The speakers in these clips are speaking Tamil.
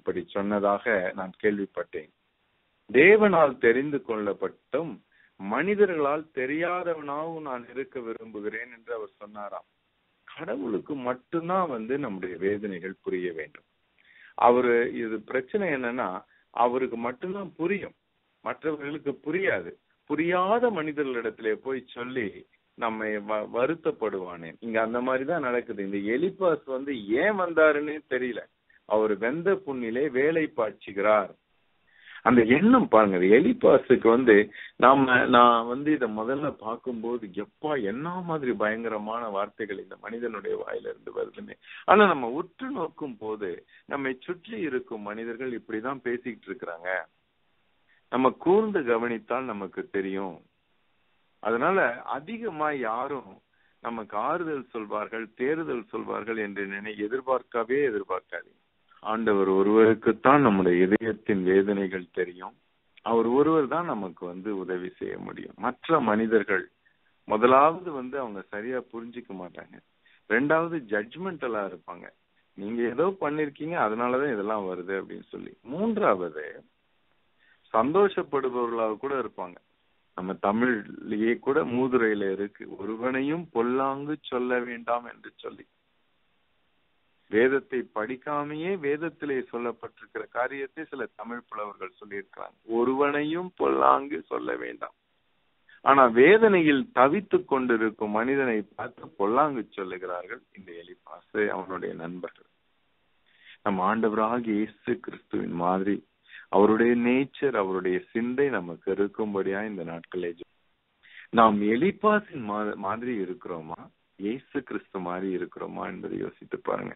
இப்படி சொன்னதாக நான் கேள்விப்பட்டேன் தேவனால் தெரிந்து கொள்ளப்பட்டும் மனிதர்களால் தெரியாதவனாகவும் நான் இருக்க விரும்புகிறேன் என்று அவர் சொன்னாராம் கடவுளுக்கு மட்டும்தான் வந்து நம்முடைய வேதனைகள் புரிய வேண்டும் அவரு இது பிரச்சனை என்னன்னா அவருக்கு மட்டும்தான் புரியும் மற்றவர்களுக்கு புரியாது புரியாத மனிதர்களிடத்திலே போய் சொல்லி நம்மை வ- வருத்தப்படுவானேன் இங்க அந்த மாதிரிதான் நடக்குது இந்த எலிபாஸ் வந்து ஏன் வந்தாருன்னு தெரியல அவர் வெந்த புண்ணிலே வேலை பாய்ச்சுகிறார் அந்த எண்ணம் பாருங்க இந்த எலிபாஸுக்கு வந்து நாம நான் வந்து இத முதல்ல பார்க்கும்போது எப்பா என்ன மாதிரி பயங்கரமான வார்த்தைகள் இந்த மனிதனுடைய வாயில இருந்து வருதுன்னு ஆனா நம்ம உற்று நோக்கும் போது நம்மை சுற்றி இருக்கும் மனிதர்கள் இப்படிதான் பேசிக்கிட்டு இருக்கிறாங்க நம்ம கூர்ந்து கவனித்தால் நமக்கு தெரியும் அதனால அதிகமா யாரும் நமக்கு ஆறுதல் சொல்வார்கள் தேறுதல் சொல்வார்கள் என்று நினை எதிர்பார்க்கவே எதிர்பார்க்காதீங்க ஆண்டவர் ஒருவருக்குத்தான் நம்முடைய இதயத்தின் வேதனைகள் தெரியும் அவர் ஒருவர் தான் நமக்கு வந்து உதவி செய்ய முடியும் மற்ற மனிதர்கள் முதலாவது வந்து அவங்க சரியா புரிஞ்சுக்க மாட்டாங்க ரெண்டாவது ஜட்ஜ்மெண்டலா இருப்பாங்க நீங்க ஏதோ பண்ணிருக்கீங்க அதனாலதான் இதெல்லாம் வருது அப்படின்னு சொல்லி மூன்றாவது சந்தோஷப்படுபவர்களாக கூட இருப்பாங்க நம்ம தமிழ்லயே கூட மூதுரையில இருக்கு ஒருவனையும் பொல்லாங்கு சொல்ல வேண்டாம் என்று சொல்லி வேதத்தை படிக்காமையே வேதத்திலே சொல்லப்பட்டிருக்கிற காரியத்தை சில தமிழ் புலவர்கள் சொல்லியிருக்கிறாங்க ஒருவனையும் பொல்லாங்கு சொல்ல வேண்டாம் ஆனா வேதனையில் தவித்துக் கொண்டிருக்கும் மனிதனை பார்த்து பொல்லாங்கு சொல்லுகிறார்கள் இந்த எலிபாசு அவனுடைய நண்பர்கள் நம் ஆண்டவராக இயேசு கிறிஸ்துவின் மாதிரி அவருடைய நேச்சர் அவருடைய சிந்தை நமக்கு இருக்கும்படியா இந்த நாட்களே ஜெபம். நாம் எலிபாசின் மா- மாதிரி இருக்கிறோமா இயேசு கிறிஸ்து மாதிரி இருக்கிறோமா என்பதை யோசித்து பாருங்க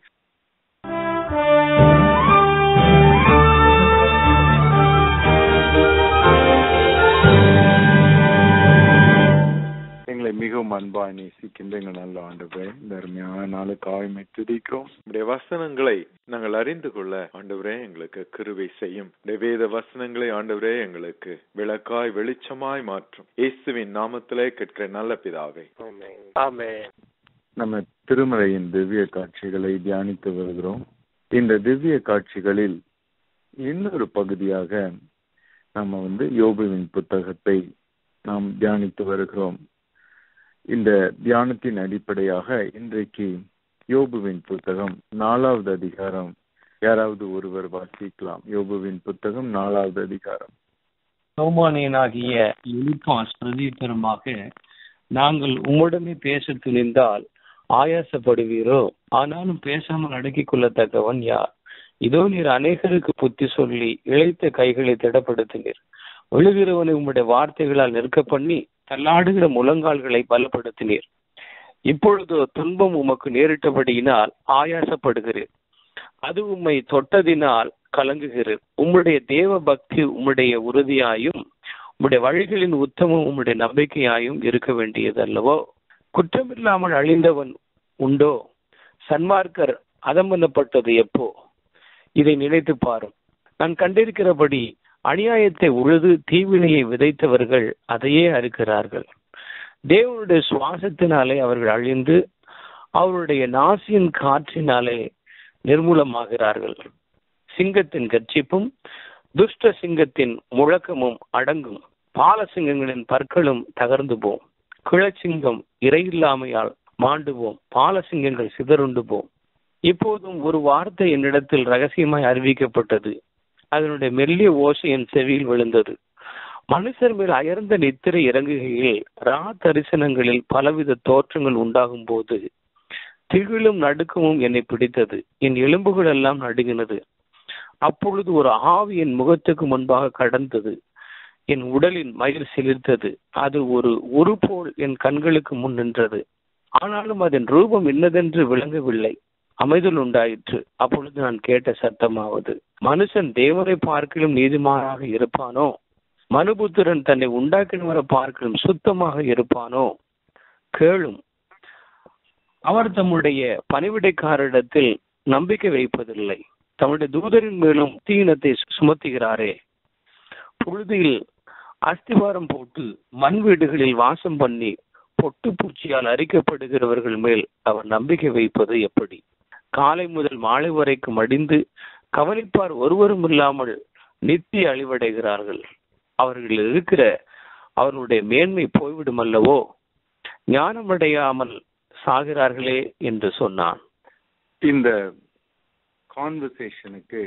எங்களை மிகவும் அன்பாய் நேசிக்கின்ற எங்கள் நல்ல ஆண்டவரே இந்த அருமையான நாளுக்காக மை துதிக்கிறோம் உடைய வசனங்களை நாங்கள் அறிந்து கொள்ள ஆண்டவரே எங்களுக்கு கிருபை செய்யும் உடைய வேத வசனங்களை ஆண்டவரே எங்களுக்கு விளக்காய் வெளிச்சமாய் மாற்றும் இயேசுவின் நாமத்திலே கேட்கிற நல்ல பிதாவே ஆமென் நம்ம திருமலையின் திவ்ய காட்சிகளை தியானித்து வருகிறோம் இந்த திவ்ய காட்சிகளில் இன்னொரு பகுதியாக நம்ம வந்து யோபுவின் புத்தகத்தை நாம் தியானித்து வருகிறோம் இந்த தியானத்தின் அடிப்படையாக இன்றைக்கு யோபுவின் புத்தகம் நாலாவது அதிகாரம் யாராவது ஒருவர் வாசிக்கலாம் யோபுவின் புத்தகம் நாலாவது அதிகாரம் சௌமானியனாகிய எலிப்பாஸ் பிரதியுத்தரமாக நாங்கள் உம்முடனே பேச துணிந்தால் ஆயாசப்படுவீரோ ஆனாலும் பேசாமல் அடக்கிக் கொள்ளத்தக்கவன் யார் இதோ நீர் அநேகருக்கு புத்தி சொல்லி இழைத்த கைகளை திடப்படுத்தினீர் விழுகிறவனை உம்முடைய வார்த்தைகளால் நிற்க பண்ணி தள்ளாடுகிற முழங்கால்களை பலப்படுத்தினீர் இப்பொழுதோ துன்பம் உமக்கு நேரிட்டபடியினால் ஆயாசப்படுகிறீர் அது உம்மை தொட்டதினால் கலங்குகிறீர் உம்முடைய தேவ பக்தி உம்முடைய உறுதியாயும் உம்முடைய வழிகளின் உத்தமம் உம்முடைய நம்பிக்கையாயும் இருக்க வேண்டியது அல்லவோ குற்றமில்லாமல் அழிந்தவன் உண்டோ சன்மார்க்கர் அதம் பண்ணப்பட்டது எப்போ இதை நினைத்து பாரும் நான் கண்டிருக்கிறபடி அநியாயத்தை உழுது தீவினையை விதைத்தவர்கள் அதையே அறுக்கிறார்கள் தேவனுடைய சுவாசத்தினாலே அவர்கள் அழிந்து அவருடைய நாசியின் காற்றினாலே நிர்மூலமாகிறார்கள் சிங்கத்தின் கர்ச்சிப்பும் துஷ்ட சிங்கத்தின் முழக்கமும் அடங்கும் பாலசிங்கங்களின் பற்களும் தகர்ந்து போம் கிழச்சிங்கம் இறையில்லாமையால் மாண்டு போம் பாலசிங்கங்கள் சிதறுண்டு போம் இப்போதும் ஒரு வார்த்தை என்னிடத்தில் ரகசியமாய் அறிவிக்கப்பட்டது அதனுடைய மெல்லிய ஓசை என் செவியில் விழுந்தது மனுஷர் மேல் அயர்ந்த நித்திரை இறங்குகையில் ரா தரிசனங்களில் பலவித தோற்றங்கள் உண்டாகும் போது திகிலும் நடுக்கமும் என்னை பிடித்தது என் எலும்புகள் எல்லாம் நடுங்கினது அப்பொழுது ஒரு ஆவி என் முகத்துக்கு முன்பாக கடந்தது என் உடலின் மயிர் சிலிர்த்தது அது ஒரு உரு போல் என் கண்களுக்கு முன் நின்றது ஆனாலும் அதன் ரூபம் என்னதென்று விளங்கவில்லை அமைதல் உண்டாயிற்று அப்பொழுது நான் கேட்ட சத்தமாவது மனுஷன் தேவனை பார்க்கிலும் நீதிமானாக இருப்பானோ மனுபுத்திரன் தன்னை உண்டாக்கினவரை பார்க்கிலும் சுத்தமாக இருப்பானோ கேளும் அவர் தம்முடைய பணிவிடைக்காரிடத்தில் நம்பிக்கை வைப்பதில்லை தம்முடைய தூதரின் மேலும் தீனத்தை சுமத்துகிறாரே புழுதியில் அஸ்திவாரம் போட்டு மண் வீடுகளில் வாசம் பண்ணி பொட்டு பூச்சியால் அரிக்கப்படுகிறவர்கள் மேல் அவர் நம்பிக்கை வைப்பது எப்படி காலை முதல் மாலை வரைக்கும் அடிந்து கவனிப்பார் ஒருவரும் இல்லாமல் நித்திய அழிவடைகிறார்கள் அவர்கள் இருக்கிற அவர்களுடைய மேன்மை போய்விடும் அல்லவோ ஞானமடையாமல் சாகிறார்களே என்று சொன்னான் இந்த கான்வர்சேஷனுக்கு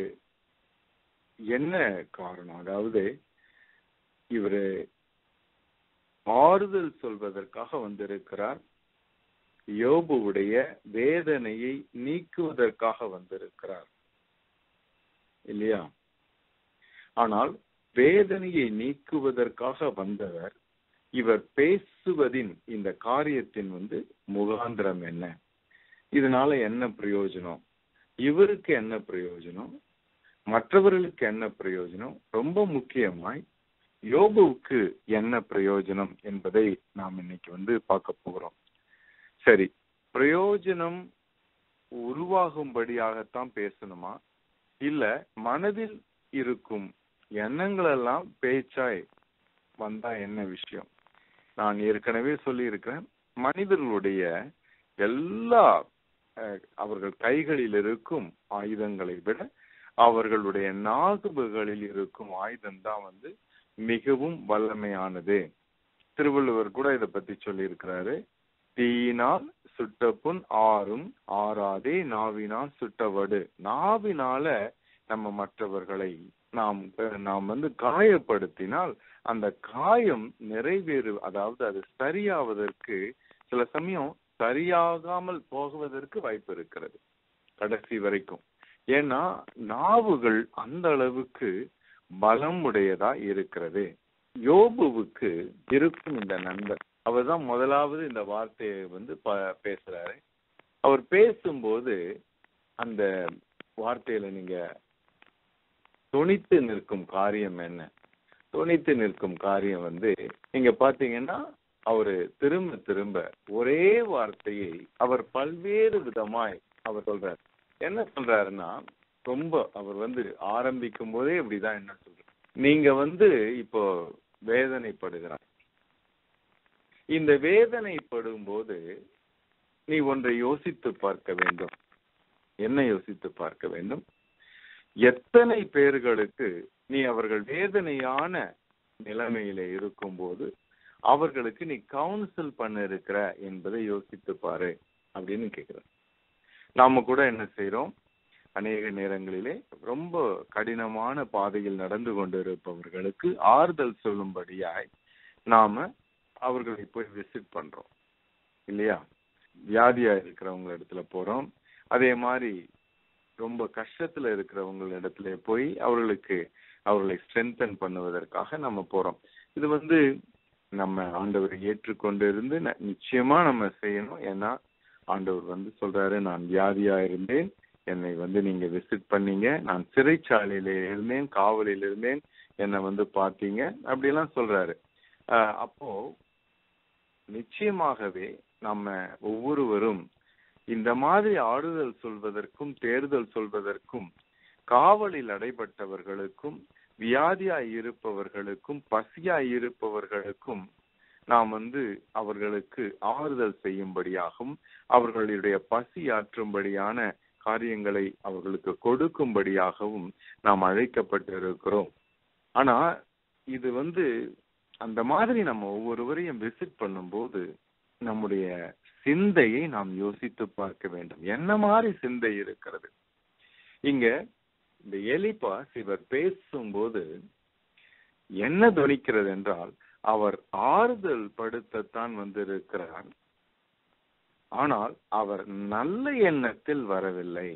என்ன காரணம் அதாவது இவரு ஆறுதல் சொல்வதற்காக வந்திருக்கிறார் யோபுவுடைய வேதனையை நீக்குவதற்காக வந்திருக்கிறார் இல்லையா ஆனால் வேதனையை நீக்குவதற்காக வந்தவர் இவர் பேசுவதின் இந்த காரியத்தின் வந்து முகாந்திரம் என்ன இதனால என்ன பிரயோஜனம் இவருக்கு என்ன பிரயோஜனம் மற்றவர்களுக்கு என்ன பிரயோஜனம் ரொம்ப முக்கியமாய் யோபுவுக்கு என்ன பிரயோஜனம் என்பதை நாம் இன்னைக்கு வந்து பார்க்க போகிறோம் சரி பிரயோஜனம் உருவாகும்படியாகத்தான் பேசணுமா இல்ல மனதில் இருக்கும் எண்ணங்கள் எல்லாம் பேச்சாய் வந்தா என்ன விஷயம் நான் ஏற்கனவே சொல்லி இருக்கிறேன் மனிதர்களுடைய எல்லா அவர்கள் கைகளில் இருக்கும் ஆயுதங்களை விட அவர்களுடைய நாகுபுகளில் இருக்கும் ஆயுதம் தான் வந்து மிகவும் வல்லமையானது திருவள்ளுவர் கூட இதை பத்தி சொல்லி இருக்கிறாரு தீயினால் சுட்ட புண் ஆறும் ஆறாதே நாவினால் சுட்டவடு நாவினால நம்ம மற்றவர்களை நாம் நாம் வந்து காயப்படுத்தினால் அந்த காயம் நிறைவேறு அதாவது அது சரியாவதற்கு சில சமயம் சரியாகாமல் போகுவதற்கு வாய்ப்பு இருக்கிறது கடைசி வரைக்கும் ஏன்னா நாவுகள் அந்த அளவுக்கு பலம் உடையதா இருக்கிறது யோபுவுக்கு இருக்கும் இந்த நண்பர் அவர் தான் முதலாவது இந்த வார்த்தையை வந்து பேசுறாரு அவர் பேசும்போது அந்த வார்த்தையில நீங்க துணித்து நிற்கும் காரியம் என்ன துணித்து நிற்கும் காரியம் வந்து நீங்க பாத்தீங்கன்னா அவரு திரும்ப திரும்ப ஒரே வார்த்தையை அவர் பல்வேறு விதமாய் அவர் சொல்றாரு என்ன சொல்றாருன்னா ரொம்ப அவர் வந்து ஆரம்பிக்கும் போதே இப்படிதான் என்ன சொல்ற நீங்க வந்து இப்போ வேதனைப்படுகிறார் இந்த வேதனைப்படும் போது நீ ஒன்றை யோசித்து பார்க்க வேண்டும் என்ன யோசித்து பார்க்க வேண்டும் எத்தனை பேர்களுக்கு நீ அவர்கள் வேதனையான நிலைமையில இருக்கும்போது அவர்களுக்கு நீ கவுன்சில் பண்ண இருக்கிற என்பதை யோசித்து பாரு அப்படின்னு கேக்குற நாம கூட என்ன செய்யறோம் அநேக நேரங்களிலே ரொம்ப கடினமான பாதையில் நடந்து கொண்டிருப்பவர்களுக்கு ஆறுதல் சொல்லும்படியாய் நாம அவர்களை போய் விசிட் பண்றோம் இல்லையா வியாதியா இருக்கிறவங்க இடத்துல போறோம் அதே மாதிரி ரொம்ப கஷ்டத்துல இருக்கிறவங்க இடத்துல போய் அவர்களுக்கு அவர்களை ஸ்ட்ரென்தன் பண்ணுவதற்காக நம்ம போறோம் இது வந்து நம்ம ஆண்டவரை ஏற்றுக்கொண்டு இருந்து நிச்சயமா நம்ம செய்யணும் ஏன்னா ஆண்டவர் வந்து சொல்றாரு நான் வியாதியா இருந்தேன் என்னை வந்து நீங்க விசிட் பண்ணீங்க நான் சிறைச்சாலையில இருந்தேன் காவலில் இருந்தேன் என்னை வந்து பார்த்தீங்க அப்படியெல்லாம் சொல்றாரு அப்போ நிச்சயமாகவே நம்ம ஒவ்வொருவரும் இந்த மாதிரி ஆறுதல் சொல்வதற்கும் தேர்தல் சொல்வதற்கும் காவலில் அடைபட்டவர்களுக்கும் வியாதியாய் இருப்பவர்களுக்கும் பசியாய் இருப்பவர்களுக்கும் நாம் வந்து அவர்களுக்கு ஆறுதல் செய்யும்படியாகவும் அவர்களுடைய பசி ஆற்றும்படியான காரியங்களை அவர்களுக்கு கொடுக்கும்படியாகவும் நாம் அழைக்கப்பட்டிருக்கிறோம் ஆனா இது வந்து அந்த மாதிரி நம்ம ஒவ்வொருவரையும் விசிட் பண்ணும்போது நம்முடைய சிந்தையை நாம் யோசித்து பார்க்க வேண்டும் என்ன மாதிரி சிந்தை இருக்கிறது இங்க இந்த எலிபாஸ் இவர் பேசும்போது என்ன துணிக்கிறது என்றால் அவர் ஆறுதல் படுத்தத்தான் வந்திருக்கிறார் ஆனால் அவர் நல்ல எண்ணத்தில் வரவில்லை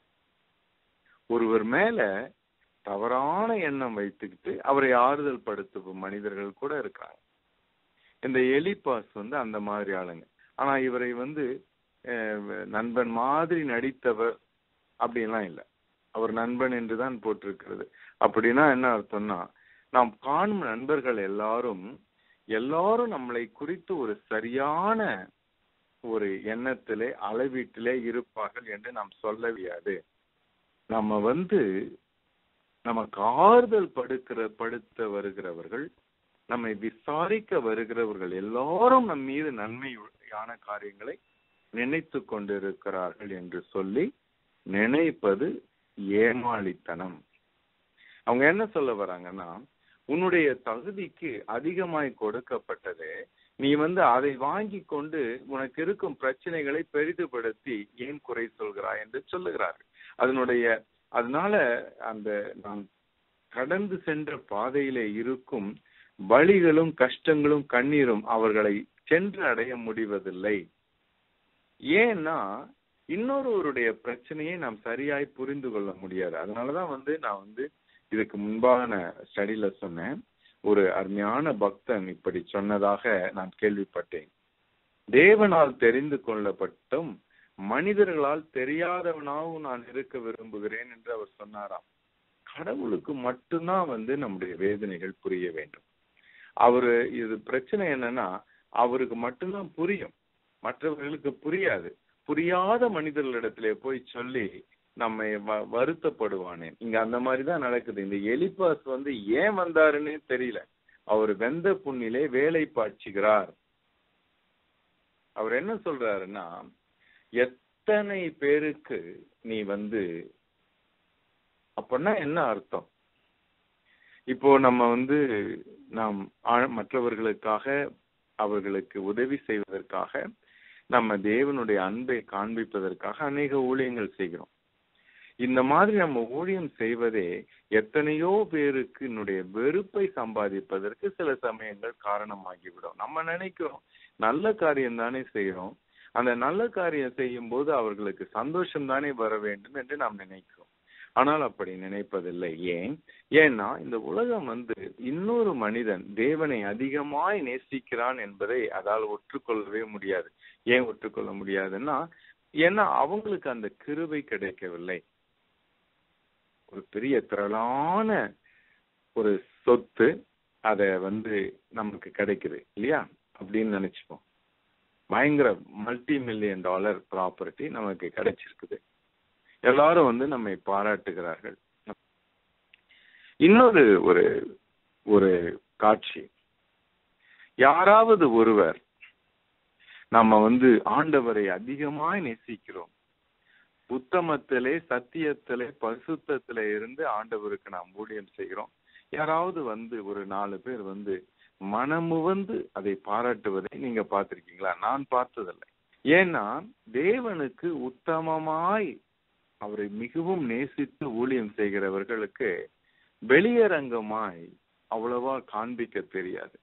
ஒருவர் மேல தவறான எண்ணம் வைத்துக்கிட்டு அவரை ஆறுதல் படுத்தும் மனிதர்கள் கூட இருக்காங்க இந்த எலிபாஸ் வந்து அந்த மாதிரி ஆளுங்க ஆனா இவரை வந்து நண்பன் மாதிரி நடித்தவர் அப்படின்லாம் இல்லை அவர் நண்பன் என்றுதான் போட்டிருக்கிறது அப்படின்னா என்ன அர்த்தம்னா நாம் காணும் நண்பர்கள் எல்லாரும் எல்லாரும் நம்மளை குறித்து ஒரு சரியான ஒரு எண்ணத்திலே அளவீட்டிலே இருப்பார்கள் என்று நாம் சொல்ல முடியாது நம்ம வந்து நமக்கு ஆறுதல் படுக்கிற படுத்த வருகிறவர்கள் நம்மை விசாரிக்க வருகிறவர்கள் எல்லாரும் நம் மீது நன்மையான காரியங்களை நினைத்து கொண்டிருக்கிறார்கள் என்று சொல்லி நினைப்பது ஏமாளித்தனம் அவங்க என்ன சொல்ல வராங்கன்னா உன்னுடைய தகுதிக்கு அதிகமாய் கொடுக்கப்பட்டது நீ வந்து அதை வாங்கி கொண்டு உனக்கு இருக்கும் பிரச்சனைகளை பெரிதுபடுத்தி ஏன் குறை சொல்கிறாய் என்று சொல்லுகிறார் அதனுடைய அதனால அந்த நாம் கடந்து சென்ற பாதையிலே இருக்கும் வழிகளும் கஷ்டங்களும் கண்ணீரும் அவர்களை சென்று அடைய முடிவதில்லை ஏன்னா இன்னொருவருடைய பிரச்சனையை நாம் சரியாய் புரிந்து கொள்ள முடியாது அதனாலதான் வந்து நான் வந்து இதுக்கு முன்பான ஸ்டடியில சொன்னேன் ஒரு அருமையான பக்தன் இப்படி சொன்னதாக நான் கேள்விப்பட்டேன் தேவனால் தெரிந்து கொள்ளப்பட்டும் மனிதர்களால் தெரியாதவனாகவும் நான் இருக்க விரும்புகிறேன் என்று அவர் சொன்னாராம் கடவுளுக்கு மட்டும்தான் வந்து நம்முடைய வேதனைகள் புரிய வேண்டும் அவரு இது பிரச்சனை என்னன்னா அவருக்கு மட்டும்தான் புரியும் மற்றவர்களுக்கு புரியாது புரியாத மனிதர்களிடத்திலே போய் சொல்லி நம்மை வ- வருத்தப்படுவானேன் இங்க அந்த மாதிரி தான் நடக்குது இந்த எலிபாஸ் வந்து ஏன் வந்தாருன்னே தெரியல அவர் வெந்த புண்ணிலே வேலை பாய்ச்சுகிறார் அவர் என்ன சொல்றாருன்னா எத்தனை பேருக்கு நீ வந்து அப்படின்னா என்ன அர்த்தம் இப்போ நம்ம வந்து நாம் ஆ- மற்றவர்களுக்காக அவர்களுக்கு உதவி செய்வதற்காக நம்ம தேவனுடைய அன்பை காண்பிப்பதற்காக அநேக ஊழியங்கள் செய்கிறோம் இந்த மாதிரி நம்ம ஊழியம் செய்வதே எத்தனையோ பேருக்கு என்னுடைய வெறுப்பை சம்பாதிப்பதற்கு சில சமயங்கள் காரணமாகிவிடும் நம்ம நினைக்கிறோம் நல்ல காரியம் தானே செய்யறோம் அந்த நல்ல காரியம் செய்யும் போது அவர்களுக்கு சந்தோஷம் தானே வர வேண்டும் என்று நாம் நினைக்கிறோம் ஆனால் அப்படி நினைப்பதில்லை ஏன் ஏன்னா இந்த உலகம் வந்து இன்னொரு மனிதன் தேவனை அதிகமாய் நேசிக்கிறான் என்பதை அதால் ஒற்றுக்கொள்ளவே முடியாது ஏன் ஒற்றுக்கொள்ள முடியாதுன்னா ஏன்னா அவங்களுக்கு அந்த கிருபை கிடைக்கவில்லை ஒரு பெரிய திரளான ஒரு சொத்து அத வந்து நமக்கு கிடைக்குது இல்லையா அப்படின்னு நினைச்சுப்போம் பயங்கர மல்டி மில்லியன் டாலர் ப்ராப்பர்ட்டி நமக்கு கிடைச்சிருக்குது எல்லாரும் வந்து நம்மை பாராட்டுகிறார்கள் இன்னொரு ஒரு ஒரு காட்சி யாராவது ஒருவர் நம்ம வந்து ஆண்டவரை அதிகமாய் நேசிக்கிறோம் உத்தமத்திலே சத்தியத்திலே பரிசுத்தத்திலே இருந்து ஆண்டவருக்கு நாம் ஊழியம் செய்கிறோம் யாராவது வந்து ஒரு நாலு பேர் வந்து மனமுவந்து அதை பாராட்டுவதை நீங்க பார்த்திருக்கீங்களா நான் பார்த்ததில்லை ஏன்னா தேவனுக்கு உத்தமமாய் அவரை மிகவும் நேசித்து ஊழியம் செய்கிறவர்களுக்கு வெளியரங்கமாய் அவ்வளவா காண்பிக்க தெரியாது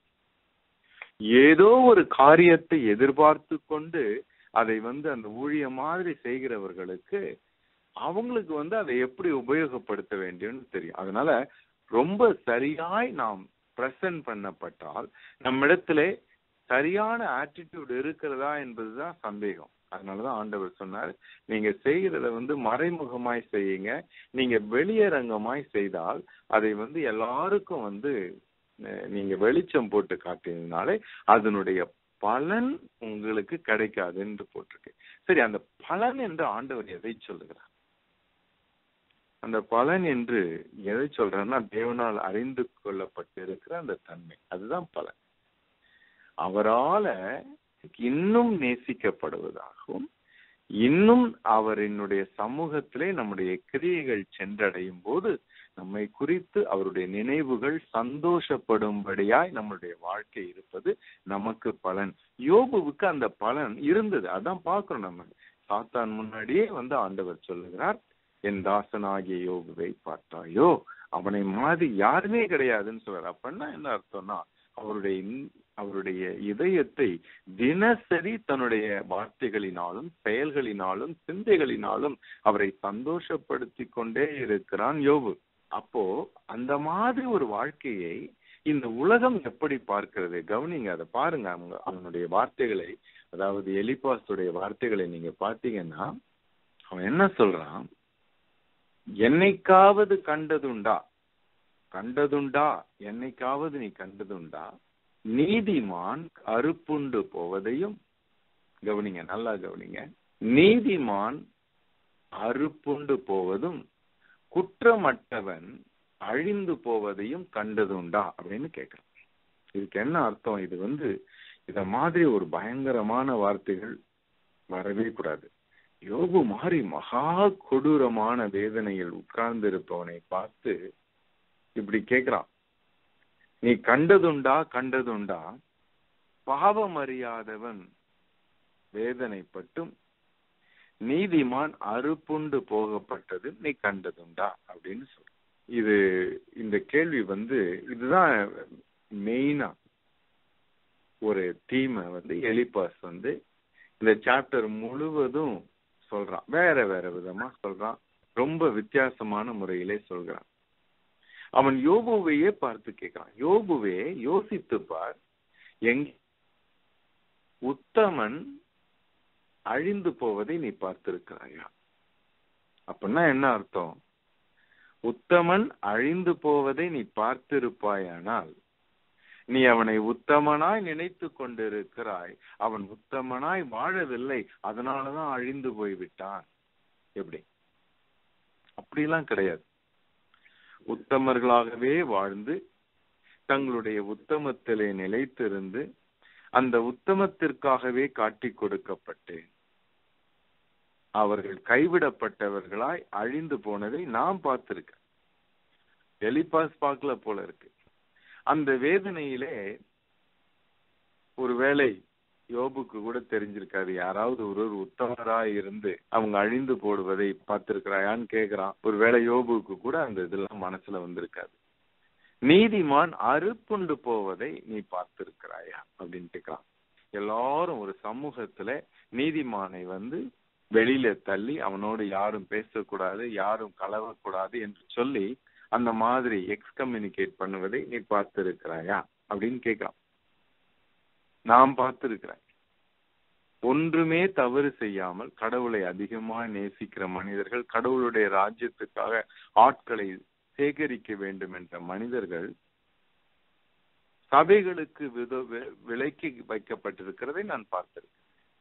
ஏதோ ஒரு காரியத்தை எதிர்பார்த்து கொண்டு அதை வந்து அந்த ஊழிய மாதிரி செய்கிறவர்களுக்கு அவங்களுக்கு வந்து அதை எப்படி உபயோகப்படுத்த வேண்டும்னு தெரியும் அதனால ரொம்ப சரியாய் நாம் பிரசன்ட் பண்ணப்பட்டால் நம்மிடத்திலே சரியான ஆட்டிடியூட் இருக்கிறதா என்பதுதான் சந்தேகம் அதனாலதான் ஆண்டவர் சொன்னார் நீங்க செய்கிறத வந்து மறைமுகமாய் செய்யுங்க நீங்க வெளியரங்கமாய் செய்தால் அதை வந்து எல்லாருக்கும் வந்து அஹ், நீங்க வெளிச்சம் போட்டு காட்டியதுனாலே அதனுடைய பலன் உங்களுக்கு கிடைக்காது என்று போட்டிருக்கு சரி அந்த பலன் என்று ஆண்டவர் எதை சொல்லுகிறார் அந்த பலன் என்று எதை சொல்றாருன்னா தேவனால் அறிந்து கொள்ளப்பட்டிருக்கிற அந்த தன்மை அதுதான் பலன் அவரால இன்னும் நேசிக்கப்படுவதாகவும் இன்னும் அவரினுடைய சமூகத்திலே நம்முடைய கிரியைகள் சென்றடையும் போது நம்மை குறித்து அவருடைய நினைவுகள் சந்தோஷப்படும்படியாய் நம்முடைய வாழ்க்கை இருப்பது நமக்கு பலன் யோபுவுக்கு அந்த பலன் இருந்தது அதான் பார்க்கிறோம் நம்ம சாத்தான் முன்னாடியே வந்து ஆண்டவர் சொல்லுகிறார் என் தாசனாகிய யோபுவை பார்த்தாயோ அவனை மாதிரி யாருமே கிடையாதுன்னு சொல்றார் அப்படின்னா என்ன அர்த்தம்னா அவருடைய இன்- அவருடைய இதயத்தை தினசரி தன்னுடைய வார்த்தைகளினாலும் செயல்களினாலும் சிந்தைகளினாலும் அவரை சந்தோஷப்படுத்தி கொண்டே இருக்கிறான் யோபு அப்போ அந்த மாதிரி ஒரு வாழ்க்கையை இந்த உலகம் எப்படி பார்க்கிறது கவனிங்க அதை பாருங்க அவங்க அவனுடைய வார்த்தைகளை அதாவது எலிபாஸுடைய வார்த்தைகளை நீங்க பார்த்தீங்கன்னா அவன் என்ன சொல்றான் என்னைக்காவது கண்டதுண்டா கண்டதுண்டா என்னைக்காவது நீ கண்டதுண்டா நீதிமான் அறுப்புண்டு போவதையும் கவனிங்க நல்லா கவனிங்க நீதிமான் அறுப்புண்டு போவதும் குற்றமற்றவன் அழிந்து போவதையும் கண்டதுண்டா அப்படின்னு கேட்கிறான் இதுக்கு என்ன அர்த்தம் இது வந்து இத மாதிரி ஒரு பயங்கரமான வார்த்தைகள் வரவே கூடாது யோபு மாதிரி மகா கொடூரமான வேதனையில் உட்கார்ந்து இருப்பவனை பார்த்து இப்படி கேக்குறான் நீ கண்டதுண்டா கண்டதுண்டா பாவம் அறியாதவன் வேதனைப்பட்டும் நீதிமான் அறுப்புண்டு போகப்பட்டது நீ கண்டதுண்டா அப்படின்னு சொல்ற இது இந்த கேள்வி வந்து இதுதான் மெயினா ஒரு தீமை வந்து எலிபாஸ் வந்து இந்த சாப்டர் முழுவதும் சொல்றான் வேற வேற விதமா சொல்றான் ரொம்ப வித்தியாசமான முறையிலே சொல்றான் அவன் யோபுவையே பார்த்து கேட்கிறான் யோபுவே யோசித்து பார் எங் உத்தமன் அழிந்து போவதை நீ பார்த்திருக்கிறாயா அப்படின்னா என்ன அர்த்தம் உத்தமன் அழிந்து போவதை நீ பார்த்திருப்பாயானால் நீ அவனை உத்தமனாய் நினைத்து கொண்டிருக்கிறாய் அவன் உத்தமனாய் வாழவில்லை அதனாலதான் அழிந்து போய்விட்டான் எப்படி அப்படிலாம் கிடையாது உத்தமர்களாகவே வாழ்ந்து தங்களுடைய உத்தமத்திலே நிலைத்திருந்து அந்த உத்தமத்திற்காகவே காட்டிக் கொடுக்கப்பட்டேன் அவர்கள் கைவிடப்பட்டவர்களாய் அழிந்து போனதை நான் பார்த்திருக்கேன் எலிபாஸ் பார்க்கல போல இருக்கு அந்த வேதனையிலே ஒருவேளை யோபுக்கு கூட தெரிஞ்சிருக்காது யாராவது ஒரு ஒரு உத்தமராய் இருந்து அவங்க அழிந்து போடுவதை பார்த்திருக்கிறாயான்னு கேக்குறான் ஒருவேளை யோபுக்கு கூட அந்த இதெல்லாம் மனசுல வந்திருக்காது நீதிமான் அறுப்புண்டு போவதை நீ பார்த்திருக்கிறாயா அப்படின்னு கேட்கிறான் எல்லாரும் ஒரு சமூகத்துல நீதிமானை வந்து வெளியில தள்ளி அவனோடு யாரும் பேசக்கூடாது யாரும் கலவக்கூடாது என்று சொல்லி அந்த மாதிரி எக்ஸ்கம்யூனிகேட் பண்ணுவதை நீ பார்த்திருக்கிறாயா அப்படின்னு கேட்கிறான் நான் பார்த்திருக்கிறேன் ஒன்றுமே தவறு செய்யாமல் கடவுளை அதிகமாக நேசிக்கிற மனிதர்கள் கடவுளுடைய ராஜ்யத்துக்காக ஆட்களை சேகரிக்க வேண்டும் என்ற மனிதர்கள் சபைகளுக்கு வித விலைக்கு வைக்கப்பட்டிருக்கிறதை நான் பார்த்திருக்கேன்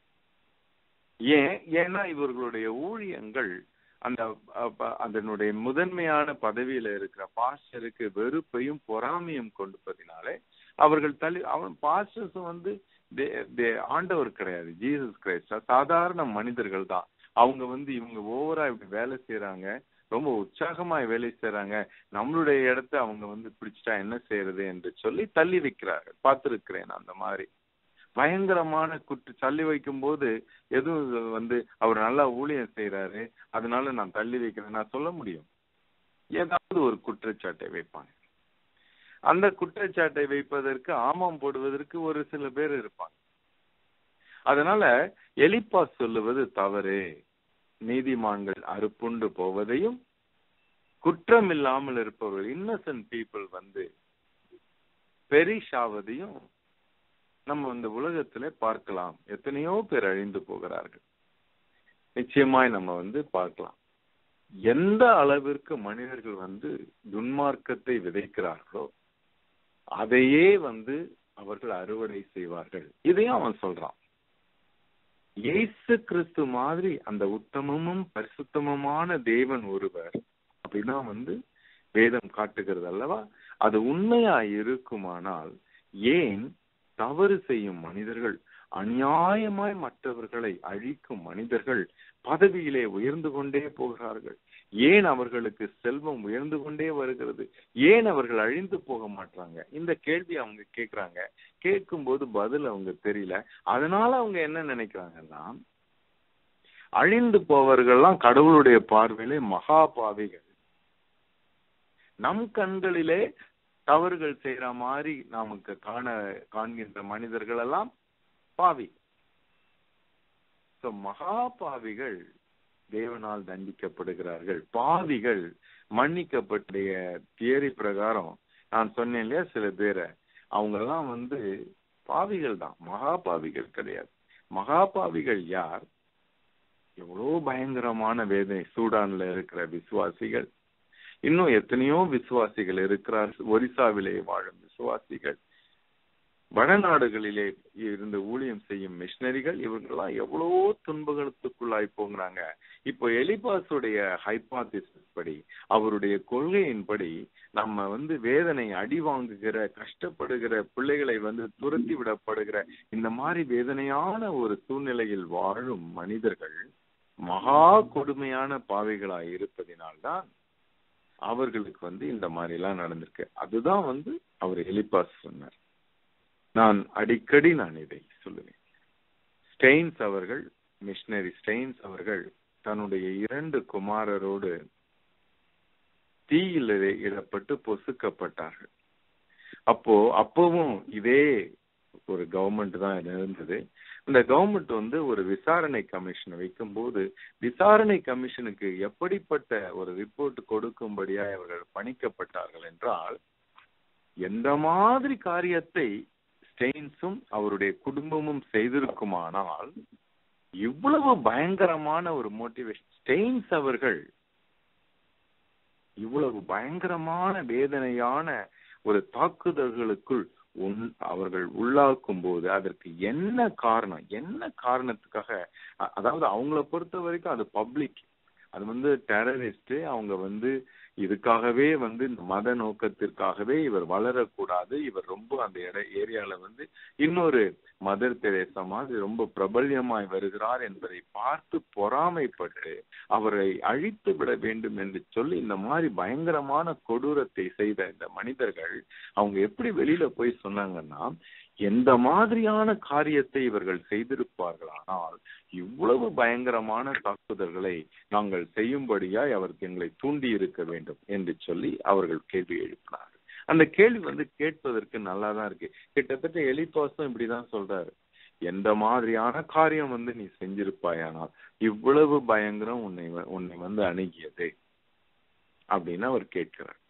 ஏன் ஏன்னா இவர்களுடைய ஊழியங்கள் அந்த அதனுடைய முதன்மையான பதவியில இருக்கிற பாஸ்டருக்கு வெறுப்பையும் பொறாமையும் கொடுப்பதினாலே அவர்கள் தள்ளி அவன் பாஸ்டர்ஸ் வந்து ஆண்டவர் கிடையாது ஜீசஸ் கிரைஸ்ட் சாதாரண மனிதர்கள் தான் அவங்க வந்து இவங்க ஓவரா இப்படி வேலை செய்யறாங்க ரொம்ப உற்சாகமா வேலை செய்யறாங்க நம்மளுடைய இடத்த அவங்க வந்து பிடிச்சிட்டா என்ன செய்யறது என்று சொல்லி தள்ளி வைக்கிறார்கள் பார்த்திருக்கிறேன் அந்த மாதிரி பயங்கரமான குற்று தள்ளி வைக்கும் போது எதுவும் வந்து அவர் நல்லா ஊழியம் செய்யறாரு அதனால நான் தள்ளி வைக்கிறேன் நான் சொல்ல முடியும் ஏதாவது ஒரு குற்றச்சாட்டை வைப்பாங்க அந்த குற்றச்சாட்டை வைப்பதற்கு ஆமாம் போடுவதற்கு ஒரு சில பேர் இருப்பாங்க அதனால எலிப்பா சொல்லுவது தவறு நீதிமான்கள் அறுப்புண்டு போவதையும் குற்றம் இல்லாமல் இருப்பவர்கள் இன்னசென்ட் பீப்புள் வந்து பெரிஷ் ஆவதையும் நம்ம இந்த உலகத்துல பார்க்கலாம் எத்தனையோ பேர் அழிந்து போகிறார்கள் நிச்சயமாய் நம்ம வந்து பார்க்கலாம் எந்த அளவிற்கு மனிதர்கள் வந்து துன்மார்க்கத்தை விதைக்கிறார்களோ அதையே வந்து அவர்கள் அறுவடை செய்வார்கள் இதையும் அவன் சொல்றான் இயேசு கிறிஸ்து மாதிரி அந்த உத்தமமும் பரிசுத்தமமான தேவன் ஒருவர் அப்படின்னா வந்து வேதம் காட்டுகிறது அல்லவா அது உண்மையா இருக்குமானால் ஏன் தவறு செய்யும் மனிதர்கள் அநியாயமாய் மற்றவர்களை அழிக்கும் மனிதர்கள் பதவியிலே உயர்ந்து கொண்டே போகிறார்கள் ஏன் அவர்களுக்கு செல்வம் உயர்ந்து கொண்டே வருகிறது ஏன் அவர்கள் அழிந்து போக மாட்டாங்க இந்த கேள்வி அவங்க கேக்குறாங்க கேட்கும் போது பதில் அவங்க தெரியல அதனால அவங்க என்ன நினைக்கிறாங்கன்னா அழிந்து போவர்கள்லாம் கடவுளுடைய பார்வையிலே மகா பாவிகள் நம் கண்களிலே தவறுகள் செய்யற மாதிரி நமக்கு காண காண்கின்ற மனிதர்கள் எல்லாம் பாவி மகா பாவிகள் தேவனால் தண்டிக்கப்படுகிறார்கள் பாவிகள் மன்னிக்கப்பட்டுடைய தியரி பிரகாரம் நான் சொன்னேன் இல்லையா சில பேரை அவங்க எல்லாம் வந்து பாவிகள் தான் மகா பாவிகள் கிடையாது மகா பாவிகள் யார் எவ்வளவு பயங்கரமான வேதனை சூடான்ல இருக்கிற விசுவாசிகள் இன்னும் எத்தனையோ விசுவாசிகள் இருக்கிறார் ஒரிசாவிலே வாழும் விசுவாசிகள் வடநாடுகளிலே இருந்து ஊழியம் செய்யும் மிஷினரிகள் இவங்கெல்லாம் எவ்வளவோ துன்பங்களுக்குள்ளாய் போகிறாங்க இப்போ எலிபாஸுடைய ஹைபாதிசிஸ் படி அவருடைய கொள்கையின்படி நம்ம வந்து வேதனை அடி வாங்குகிற கஷ்டப்படுகிற பிள்ளைகளை வந்து துரத்தி விடப்படுகிற இந்த மாதிரி வேதனையான ஒரு சூழ்நிலையில் வாழும் மனிதர்கள் மகா கொடுமையான பாவைகளாய் இருப்பதினால்தான் அவர்களுக்கு வந்து இந்த மாதிரி எல்லாம் நடந்திருக்கு அதுதான் வந்து அவர் எலிபாஸ் சொன்னார் நான் அடிக்கடி நான் இதை சொல்லுவேன் ஸ்டெயின்ஸ் அவர்கள் மிஷனரி ஸ்டெயின்ஸ் அவர்கள் தன்னுடைய இரண்டு குமாரரோடு தீயில் இடப்பட்டு பொசுக்கப்பட்டார்கள் அப்போ அப்பவும் இதே ஒரு கவர்மெண்ட் தான் இருந்தது இந்த கவர்மெண்ட் வந்து ஒரு விசாரணை கமிஷன் வைக்கும் போது விசாரணை கமிஷனுக்கு எப்படிப்பட்ட ஒரு ரிப்போர்ட் கொடுக்கும்படியா அவர்கள் பணிக்கப்பட்டார்கள் என்றால் எந்த மாதிரி காரியத்தை ஸ்டெயின்ஸும் அவருடைய குடும்பமும் செய்திருக்குமானால் இவ்வளவு பயங்கரமான ஒரு மோட்டிவேஷன் ஸ்டெயின்ஸ் அவர்கள் இவ்வளவு பயங்கரமான வேதனையான ஒரு தாக்குதல்களுக்குள் அவர்கள் உள்ளாக்கும் போது அதற்கு என்ன காரணம் என்ன காரணத்துக்காக அதாவது அவங்கள பொறுத்த வரைக்கும் அது பப்ளிக் அது வந்து டெரரிஸ்ட் அவங்க வந்து இதுக்காகவே வந்து இந்த மத நோக்கத்திற்காகவே இவர் வளரக்கூடாது இவர் ரொம்ப அந்த இட ஏரியால வந்து இன்னொரு மதர் தெரேசா மாதிரி ரொம்ப பிரபல்யமாய் வருகிறார் என்பதை பார்த்து பொறாமைப்பட்டு அவரை அழித்து விட வேண்டும் என்று சொல்லி இந்த மாதிரி பயங்கரமான கொடூரத்தை செய்த இந்த மனிதர்கள் அவங்க எப்படி வெளியில போய் சொன்னாங்கன்னா எந்த மாதிரியான காரியத்தை இவர்கள் செய்திருப்பார்களானால் இவ்வளவு பயங்கரமான தாக்குதல்களை நாங்கள் செய்யும்படியாய் அவருக்கு எங்களை தூண்டி இருக்க வேண்டும் என்று சொல்லி அவர்கள் கேள்வி எழுப்பினார்கள் அந்த கேள்வி வந்து கேட்பதற்கு நல்லா தான் இருக்கு கிட்டத்தட்ட எலிபாசும் இப்படிதான் சொல்றாரு எந்த மாதிரியான காரியம் வந்து நீ செஞ்சிருப்பாயானால் இவ்வளவு பயங்கரம் உன்னை உன்னை வந்து அணுகியது அப்படின்னு அவர் கேட்கிறார்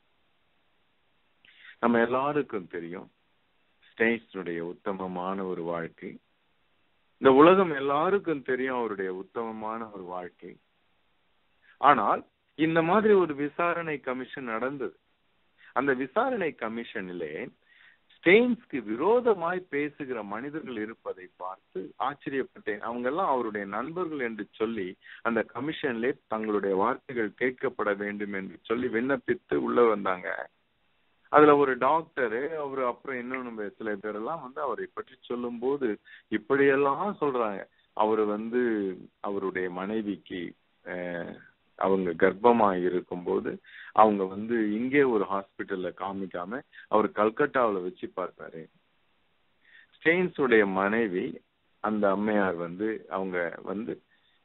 நம்ம எல்லாருக்கும் தெரியும் ஸ்டெயின்ஸுடைய உத்தமமான ஒரு வாழ்க்கை இந்த உலகம் எல்லாருக்கும் தெரியும் அவருடைய உத்தமமான ஒரு வாழ்க்கை ஆனால் இந்த மாதிரி ஒரு விசாரணை கமிஷன் நடந்தது அந்த விசாரணை கமிஷனிலே ஸ்டெயின்ஸ்க்கு விரோதமாய் பேசுகிற மனிதர்கள் இருப்பதை பார்த்து ஆச்சரியப்பட்டேன் அவங்க எல்லாம் அவருடைய நண்பர்கள் என்று சொல்லி அந்த கமிஷன்லே தங்களுடைய வார்த்தைகள் கேட்கப்பட வேண்டும் என்று சொல்லி விண்ணப்பித்து உள்ள வந்தாங்க அதுல ஒரு டாக்டரு அவரு அப்புறம் இன்னொன்னு சில பேரெல்லாம் வந்து அவரை பற்றி சொல்லும் போது இப்படியெல்லாம் சொல்றாங்க அவரு வந்து அவருடைய மனைவிக்கு அவங்க கர்ப்பமா இருக்கும்போது அவங்க வந்து இங்கே ஒரு ஹாஸ்பிட்டல்ல காமிக்காம அவர் கல்கட்டாவில வச்சு பார்த்தாரு ஸ்டெயின்ஸ் உடைய மனைவி அந்த அம்மையார் வந்து அவங்க வந்து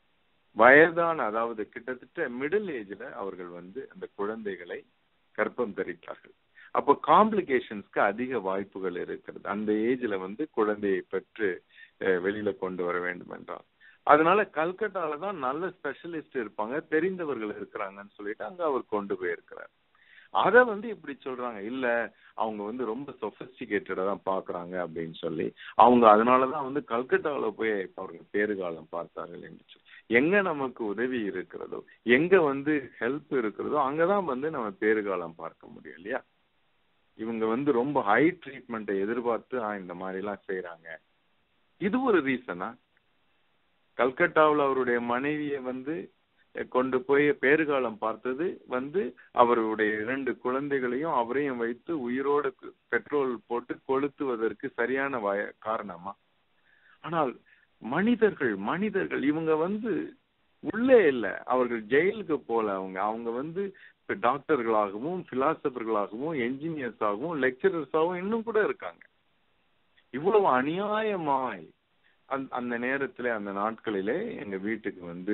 வயதான அதாவது கிட்டத்தட்ட மிடில் ஏஜ்ல அவர்கள் வந்து அந்த குழந்தைகளை கர்ப்பம் தரித்தார்கள் அப்போ காம்ப்ளிகேஷன்ஸ்க்கு அதிக வாய்ப்புகள் இருக்கிறது அந்த ஏஜ்ல வந்து குழந்தையை பெற்று வெளியில கொண்டு வர வேண்டும் என்றால் அதனால கல்கட்டால தான் நல்ல ஸ்பெஷலிஸ்ட் இருப்பாங்க தெரிந்தவர்கள் இருக்கிறாங்கன்னு சொல்லிட்டு அங்க அவர் கொண்டு போயிருக்கிறார் அத வந்து இப்படி சொல்றாங்க இல்ல அவங்க வந்து ரொம்ப சொபிஸ்டிகேட்டடா தான் பாக்குறாங்க அப்படின்னு சொல்லி அவங்க அதனாலதான் வந்து கல்கட்டாவில போய் அவர்கள் பேறுகாலம் பார்த்தார்கள் என்று சொல்லி எங்க நமக்கு உதவி இருக்கிறதோ எங்க வந்து ஹெல்ப் இருக்கிறதோ அங்கதான் வந்து நம்ம பேறுகாலம் பார்க்க முடியும் இல்லையா இவங்க வந்து ரொம்ப ஹை ட்ரீட்மெண்ட்டை எதிர்பார்த்து இந்த மாதிரி எல்லாம் செய்யறாங்க இது ஒரு ரீசனா கல்கட்டாவில் அவருடைய மனைவியை வந்து கொண்டு போய் பேறுகாலம் பார்த்தது வந்து அவருடைய இரண்டு குழந்தைகளையும் அவரையும் வைத்து உயிரோடு பெட்ரோல் போட்டு கொளுத்துவதற்கு சரியான வய காரணமா ஆனால் மனிதர்கள் மனிதர்கள் இவங்க வந்து உள்ளே இல்லை அவர்கள் ஜெயிலுக்கு போல அவங்க அவங்க வந்து டாக்டர்களாகவும் பிலாசபர்களாகவும் என்ஜினியர்ஸாகவும் லெக்சரர்ஸாகவும் இன்னும் கூட இருக்காங்க இவ்வளவு அநியாயமாய் அந்த நேரத்துல அந்த நாட்களிலே எங்க வீட்டுக்கு வந்து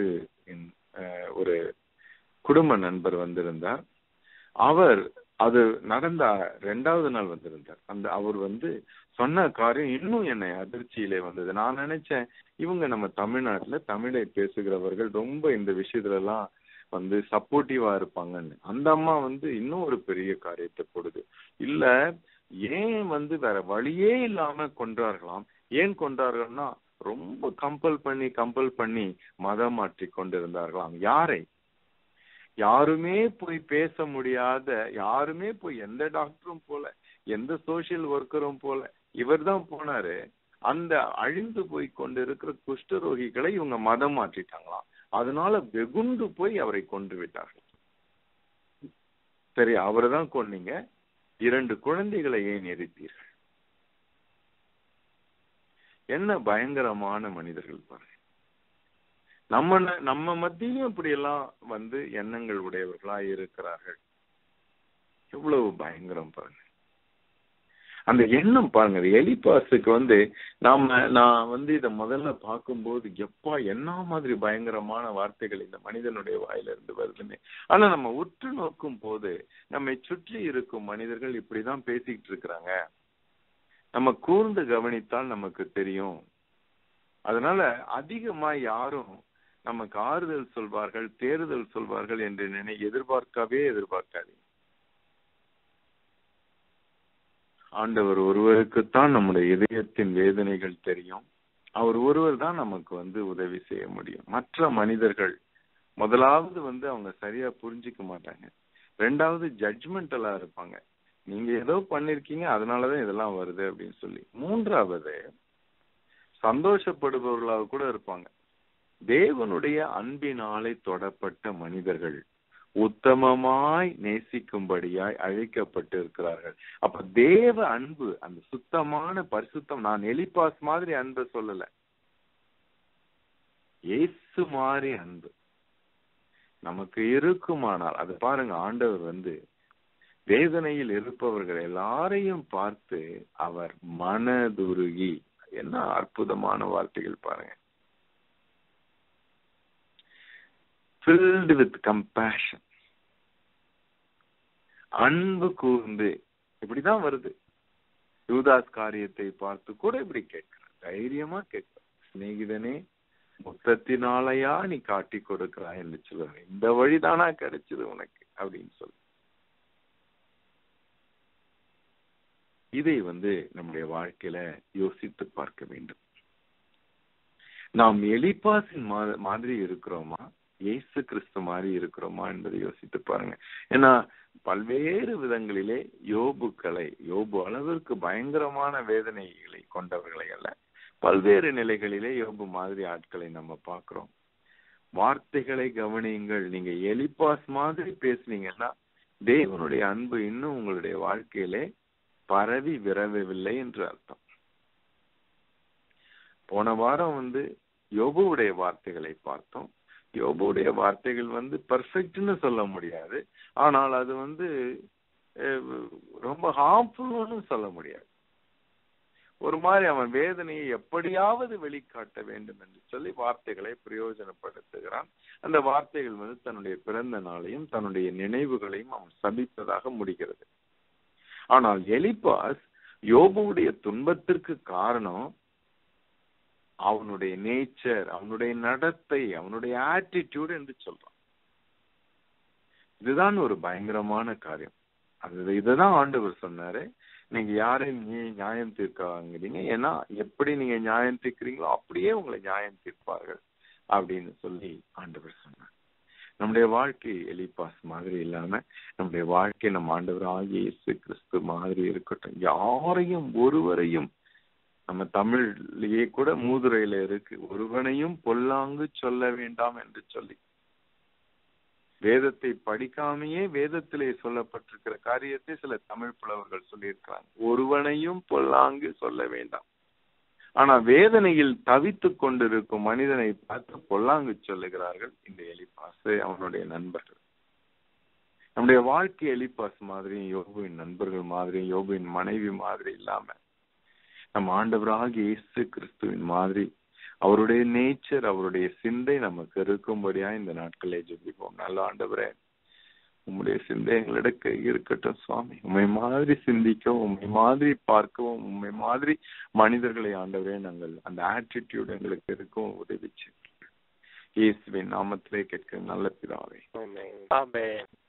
ஒரு குடும்ப நண்பர் வந்திருந்தார் அவர் அது நடந்த ரெண்டாவது நாள் வந்திருந்தார் அந்த அவர் வந்து சொன்ன காரியம் இன்னும் என்னை அதிர்ச்சியிலே வந்தது நான் நினைச்சேன் இவங்க நம்ம தமிழ்நாட்டுல தமிழை பேசுகிறவர்கள் ரொம்ப இந்த விஷயத்துல எல்லாம் வந்து சப்போர்ட்டிவா இருப்பாங்கன்னு அந்த அம்மா வந்து இன்னும் ஒரு பெரிய காரியத்தை போடுது இல்ல ஏன் வந்து வேற வழியே இல்லாம கொன்றார்களாம் ஏன் கொன்றார்கள்னா ரொம்ப கம்பல் பண்ணி கம்பல் பண்ணி மதம் மாற்றி கொண்டிருந்தார்களாம் யாரை யாருமே போய் பேச முடியாத யாருமே போய் எந்த டாக்டரும் போல எந்த சோசியல் ஒர்க்கரும் போல இவர் தான் போனாரு அந்த அழிந்து போய் கொண்டிருக்கிற குஷ்டரோகிகளை இவங்க மதம் மாற்றிட்டாங்களாம் அதனால வெகுண்டு போய் அவரை கொன்று விட்டார்கள் சரி அவரை தான் கொன்னீங்க இரண்டு குழந்தைகளை ஏன் எரித்தீர்கள் என்ன பயங்கரமான மனிதர்கள் பாருங்க நம்ம ந- நம்ம மத்தியிலும் இப்படி எல்லாம் வந்து எண்ணங்கள் உடையவர்களா இருக்கிறார்கள் எவ்வளவு பயங்கரம் பாருங்க அந்த எண்ணம் பாருங்க அது எலிபாஸுக்கு வந்து நாம நான் வந்து இத முதல்ல பார்க்கும்போது எப்பா என்ன மாதிரி பயங்கரமான வார்த்தைகள் இந்த மனிதனுடைய வாயில இருந்து வருதுன்னு ஆனா நம்ம உற்று நோக்கும் போது நம்மை சுற்றி இருக்கும் மனிதர்கள் இப்படிதான் பேசிக்கிட்டு இருக்கிறாங்க நம்ம கூர்ந்து கவனித்தால் நமக்கு தெரியும் அதனால அதிகமா யாரும் நமக்கு ஆறுதல் சொல்வார்கள் தேறுதல் சொல்வார்கள் என்று நினை எதிர்பார்க்கவே எதிர்பார்க்காதீங்க ஆண்டவர் ஒருவருக்குத்தான் நம்முடைய இதயத்தின் வேதனைகள் தெரியும் அவர் ஒருவர் தான் நமக்கு வந்து உதவி செய்ய முடியும் மற்ற மனிதர்கள் முதலாவது வந்து அவங்க சரியா புரிஞ்சுக்க மாட்டாங்க ரெண்டாவது ஜட்ஜ்மெண்டலா இருப்பாங்க நீங்க ஏதோ பண்ணிருக்கீங்க அதனாலதான் இதெல்லாம் வருது அப்படின்னு சொல்லி மூன்றாவது சந்தோஷப்படுபவர்களாக கூட இருப்பாங்க தேவனுடைய அன்பினாலே தொடப்பட்ட மனிதர்கள் உத்தமமாய் நேசிக்கும்படியாய் அழைக்கப்பட்டு இருக்கிறார்கள் அப்ப தேவ அன்பு அந்த சுத்தமான பரிசுத்தம் நான் எலிபாஸ் மாதிரி அன்பை சொல்லல இயேசு மாதிரி அன்பு நமக்கு இருக்குமானால் அது பாருங்க ஆண்டவர் வந்து வேதனையில் இருப்பவர்கள் எல்லாரையும் பார்த்து அவர் மனதுருகி என்ன அற்புதமான வார்த்தைகள் பாருங்க filled with compassion அன்பு கூர்ந்து இப்படிதான் வருது யூதாஸ் காரியத்தை பார்த்து கூட இப்படி கேட்கிறார் தைரியமா கேட்கிறார் சிநேகிதனே முத்தத்தினாலயா நீ காட்டி கொடுக்கிறாய் என்று சொல்லுவாங்க இந்த வழிதானா கிடைச்சது உனக்கு அப்படின்னு சொல்லு இதை வந்து நம்முடைய வாழ்க்கையில யோசித்து பார்க்க வேண்டும் நாம் எலிபாசின் மா- மாதிரி இருக்கிறோமா இயேசு கிறிஸ்து மாதிரி இருக்கிறோமா என்பதை யோசித்து பாருங்க ஏன்னா பல்வேறு விதங்களிலே யோபுக்களை யோபு அளவிற்கு பயங்கரமான வேதனைகளை கொண்டவர்களை அல்ல பல்வேறு நிலைகளிலே யோபு மாதிரி ஆட்களை நம்ம பார்க்கிறோம் வார்த்தைகளை கவனியுங்கள் நீங்க எலிபாஸ் மாதிரி பேசுனீங்கன்னா தேவனுடைய அன்பு இன்னும் உங்களுடைய வாழ்க்கையிலே பரவி விரவவில்லை என்று அர்த்தம் போன வாரம் வந்து யோபுவுடைய வார்த்தைகளை பார்த்தோம் யோபுடைய வார்த்தைகள் வந்து பர்ஃபெக்ட்னு சொல்ல முடியாது ஆனால் அது வந்து அஹ், ரொம்ப ஹார்ம்ஃபுல்னு சொல்ல முடியாது ஒரு மாதிரி அவன் வேதனையை எப்படியாவது வெளிக்காட்ட வேண்டும் என்று சொல்லி வார்த்தைகளை பிரயோஜனப்படுத்துகிறான் அந்த வார்த்தைகள் வந்து தன்னுடைய பிறந்த நாளையும் தன்னுடைய நினைவுகளையும் அவன் சபித்ததாக முடிகிறது ஆனால் எலிபாஸ் யோபுவுடைய துன்பத்திற்கு காரணம் அவனுடைய நேச்சர் அவனுடைய நடத்தை அவனுடைய ஆட்டிடியூட் என்று சொல்றான் இதுதான் ஒரு பயங்கரமான காரியம் அது இதுதான் ஆண்டவர் சொன்னாரு நீங்க யாரையும் நீ நியாயம் தீர்க்காங்கிறீங்க ஏன்னா எப்படி நீங்க நியாயம் தீர்க்கிறீங்களோ அப்படியே உங்களை நியாயம் தீர்ப்பார்கள் அப்படின்னு சொல்லி ஆண்டவர் சொன்னார் நம்முடைய வாழ்க்கை எலிபாஸ் மாதிரி இல்லாம நம்முடைய வாழ்க்கை நம்ம ஆண்டவர் ஆகிய இயேசு கிறிஸ்து மாதிரி இருக்கட்டும் யாரையும் ஒருவரையும் நம்ம தமிழ்லயே கூட மூதுரையில இருக்கு ஒருவனையும் பொல்லாங்கு சொல்ல வேண்டாம் என்று சொல்லி வேதத்தை படிக்காமையே வேதத்திலே சொல்லப்பட்டிருக்கிற காரியத்தை சில தமிழ் புலவர்கள் சொல்லியிருக்கிறாங்க ஒருவனையும் பொல்லாங்கு சொல்ல வேண்டாம் ஆனா வேதனையில் தவித்துக் கொண்டிருக்கும் மனிதனை பார்த்து பொல்லாங்கு சொல்லுகிறார்கள் இந்த எலிபாசு அவனுடைய நண்பர்கள் நம்முடைய வாழ்க்கை எலிபாஸ் மாதிரியும் யோபுவின் நண்பர்கள் மாதிரியும் யோபுவின் மனைவி மாதிரி இல்லாம நம்ம ஆண்டவராகிய இயேசு கிறிஸ்துவின் மாதிரி அவருடைய நேச்சர் அவருடைய சிந்தை நமக்கு இருக்கும்படியா இந்த நாட்களே ஜெபிப்போம் நல்ல ஆண்டவரே உம்முடைய சிந்தை எங்களிடக்கு இருக்கட்டும் சுவாமி உண்மை மாதிரி சிந்திக்கவும் உண்மை மாதிரி பார்க்கவும் உண்மை மாதிரி மனிதர்களை ஆண்டவரே நாங்கள் அந்த ஆட்டிடியூட் எங்களுக்கு இருக்கும் உதவிச்சு இயேசுவின் நாமத்திலே கேட்க நல்ல பிதாவே ஆமென்